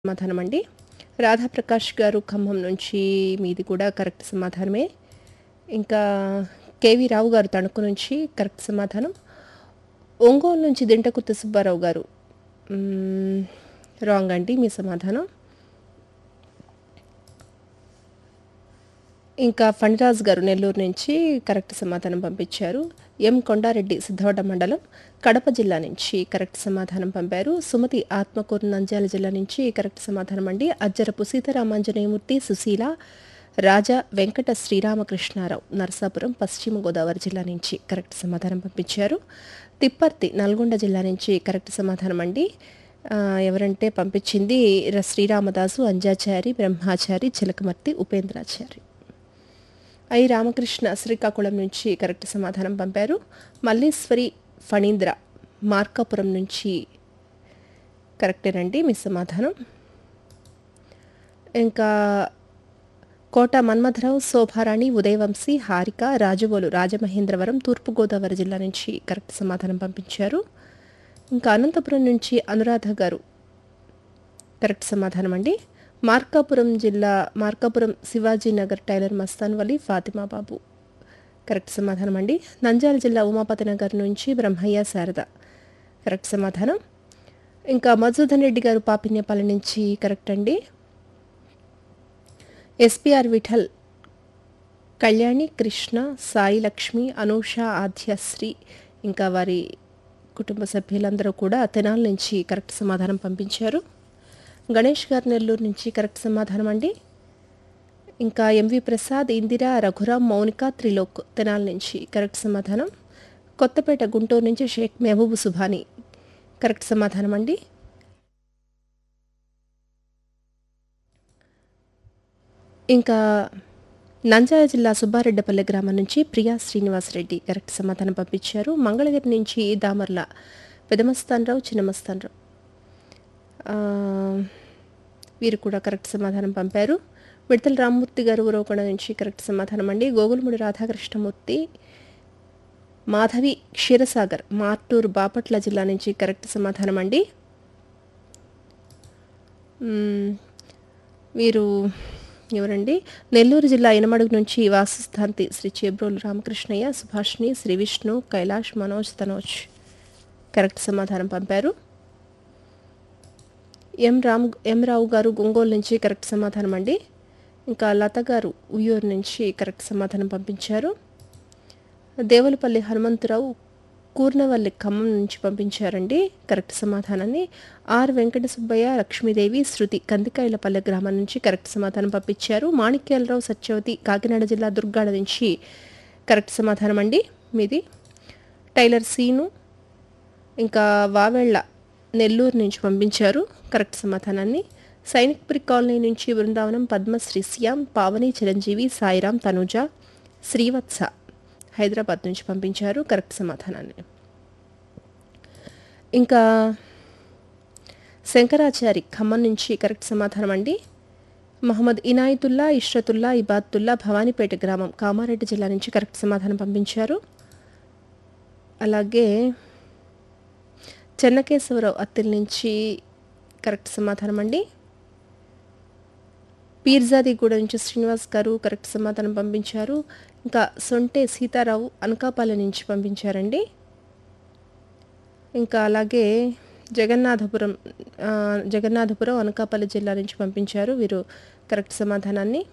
సమాధానం అండి రాధాప్రకాష్ గారు ఖమ్మం నుంచి మీది కూడా కరెక్ట్ సమాధానమే ఇంకా కేవి రావు గారు తణుకు నుంచి కరెక్ట్ సమాధానం ఒంగోలు నుంచి దింటకుర్తి సుబ్బారావు గారు మ్మ్, రాంగ్ అండి మీ సమాధానం ఇంకా ఫణిరాజ్ గారు నెల్లూరు నుంచి కరెక్ట్ సమాధానం పంపించారు ఎం కొండారెడ్డి సిద్ధవట మండలం కడప జిల్లా నుంచి కరెక్ట్ సమాధానం పంపారు సుమతి ఆత్మకూరు నంద్యాల జిల్లా నుంచి కరెక్ట్ సమాధానం అండి అజ్జరపు సీతారామాంజనేయమూర్తి సుశీల రాజా వెంకట శ్రీరామకృష్ణారావు నరసాపురం పశ్చిమ గోదావరి జిల్లా నుంచి కరెక్ట్ సమాధానం పంపించారు తిప్పర్తి నల్గొండ జిల్లా నుంచి కరెక్ట్ సమాధానం అండి ఆ, ఎవరంటే పంపించింది ర- శ్రీరామదాసు అంజాచారి బ్రహ్మాచారి చిలకమర్తి ఉపేంద్రాచారి ఐ రామకృష్ణ శ్రీకాకుళం నుంచి కరెక్ట్ సమాధానం పంపారు మల్లీశ్వరి ఫణీంద్ర మార్కాపురం నుంచి కరెక్టేనండి మీ సమాధానం ఇంకా కోట మన్మథరావు శోభారాణి ఉదయవంశీ హారిక రాజవోలు రాజమహేంద్రవరం తూర్పుగోదావరి జిల్లా నుంచి కరెక్ట్ సమాధానం పంపించారు ఇంకా అనంతపురం నుంచి అనురాధ గారు కరెక్ట్ సమాధానం అండి మార్కాపురం జిల్లా మార్కాపురం శివాజీ నగర్ టైలర్ మస్తాన్ వలి ఫాతిమా బాబు కరెక్ట్ సమాధానం అండి నంద్యాల జిల్లా ఉమాపతి నగర్ నుంచి బ్రహ్మయ్య శారద కరెక్ట్ సమాధానం ఇంకా మధుసూదన్ రెడ్డి గారు పాపిన్యపాలెం నుంచి కరెక్ట్ అండి ఎస్పిఆర్ విఠల్ కళ్యాణి కృష్ణ సాయి లక్ష్మి అనూష ఆధ్యశ్రీ ఇంకా వారి కుటుంబ సభ్యులందరూ కూడా తెనాల నుంచి కరెక్ట్ సమాధానం పంపించారు గణేష్ గారు నెల్లూరు నుంచి కరెక్ట్ సమాధానం అండి ఇంకా ఎంవి ప్రసాద్ ఇందిరా రఘురాం మౌనిక త్రిలోక్ తెనాల నుంచి కరెక్ట్ సమాధానం కొత్తపేట గుంటూరు నుంచి షేక్ మెహబూబ్ సుభాని కరెక్ట్ సమాధానం అండి ఇంకా నంద్యాల జిల్లా సుబ్బారెడ్డపల్లి గ్రామం నుంచి ప్రియా శ్రీనివాసరెడ్డి కరెక్ట్ సమాధానం పంపించారు మంగళగిరి నుంచి దామర్ల పెదమస్తానరావు చిన్నమస్తానరావు ఆ, వీరు కూడా కరెక్ట్ సమాధానం పంపారు మిడతల రామ్మూర్తి గారు ఉరవకొండ నుంచి కరెక్ట్ సమాధానం అండి గోగులముడి రాధాకృష్ణమూర్తి మాధవి క్షీరసాగర్ మార్టూరు బాపట్ల జిల్లా నుంచి కరెక్ట్ సమాధానం అండి మ్మ్, వీరు ఎవరండి నెల్లూరు జిల్లా ఇనమడుగు నుంచి వాసుస్థాంతి శ్రీ చేబ్రోలు రామకృష్ణయ్య సుభాష్ని శ్రీ విష్ణు కైలాష్ మనోజ్ తనోజ్ కరెక్ట్ సమాధానం పంపారు ఎం రామ్ ఎం రావు గారు ఒంగోలు నుంచి కరెక్ట్ సమాధానం అండి ఇంకా లత గారు ఉయ్యూరు నుంచి కరెక్ట్ సమాధానం పంపించారు దేవులపల్లి హనుమంతరావు కూర్నవల్లి ఖమ్మం నుంచి పంపించారండి కరెక్ట్ సమాధానాన్ని ఆర్ వెంకట సుబ్బయ్య లక్ష్మీదేవి శృతి కందికాయలపల్లె గ్రామం నుంచి కరెక్ట్ సమాధానం పంపించారు మాణిక్యాలరావు సత్యవతి కాకినాడ జిల్లా దుర్గాడ నుంచి కరెక్ట్ సమాధానం అండి మీది టైలర్ సీను ఇంకా వావెళ్ళ నెల్లూరు నుంచి పంపించారు కరెక్ట్ సమాధానాన్ని సైనిక్పురి కాలనీ నుంచి బృందావనం పద్మశ్రీ శ్యామ్ పావని చిరంజీవి సాయిరాం తనుజ శ్రీవత్స హైదరాబాద్ నుంచి పంపించారు కరెక్ట్ సమాధానాన్ని ఇంకా శంకరాచారి ఖమ్మం నుంచి కరెక్ట్ సమాధానం అండి మహమ్మద్ ఇనాయతుల్లా ఇష్రతుల్లా ఇబాతుల్లా భవానీపేట గ్రామం కామారెడ్డి జిల్లా నుంచి కరెక్ట్ సమాధానం పంపించారు అలాగే చెన్నకేశవరావు అత్తిల్ నుంచి కరెక్ట్ సమాధానం అండి పీర్జాదిగూడ నుంచి శ్రీనివాస్ గారు కరెక్ట్ సమాధానం పంపించారు ఇంకా సొంటే సీతారావు అనకాపల్లి నుంచి పంపించారండి ఇంకా అలాగే జగన్నాథపురం ఆ, జగన్నాథపురం అనకాపల్లి జిల్లా నుంచి పంపించారు వీరు కరెక్ట్ సమాధానాన్ని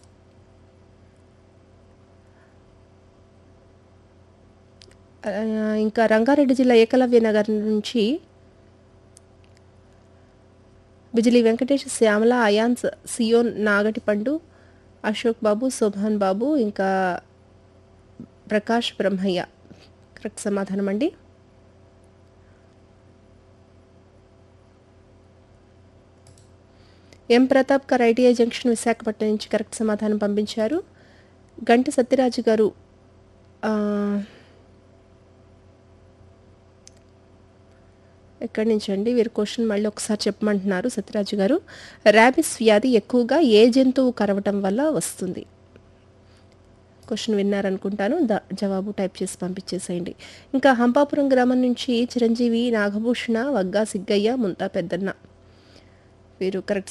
ఆ, ఇంకా రంగారెడ్డి జిల్లా ఏకలవ్య నగర్ నుంచి బిజిలి వెంకటేష్ శ్యామల అయాన్స్ సియోన్ నాగటిపండు అశోక్ బాబు శోభాన్ బాబు ఇంకా ప్రకాష్ బ్రహ్మయ్య కరెక్ట్ సమాధానం అండి ఎం ప్రతాప్ గారు ఐటీఐ జంక్షన్ విశాఖపట్నం నుంచి కరెక్ట్ సమాధానం పంపించారు గంటి సత్యరాజు గారు ఆ, ఎక్కడి నుంచి అండి వీరు క్వశ్చన్ మళ్ళీ ఒకసారి చెప్పమంటున్నారు సత్యరాజు గారు ర్యాబిస్ వ్యాధి ఎక్కువగా ఏ జంతువు కరవటం వల్ల వస్తుంది క్వశ్చన్ విన్నారనుకుంటాను ద జవాబు టైప్ చేసి పంపించేసేయండి ఇంకా హంపాపురం గ్రామం నుంచి చిరంజీవి నాగభూషణ వగ్గా సిగ్గయ్య ముంతా పెద్దన్న వీరు కరెక్ట్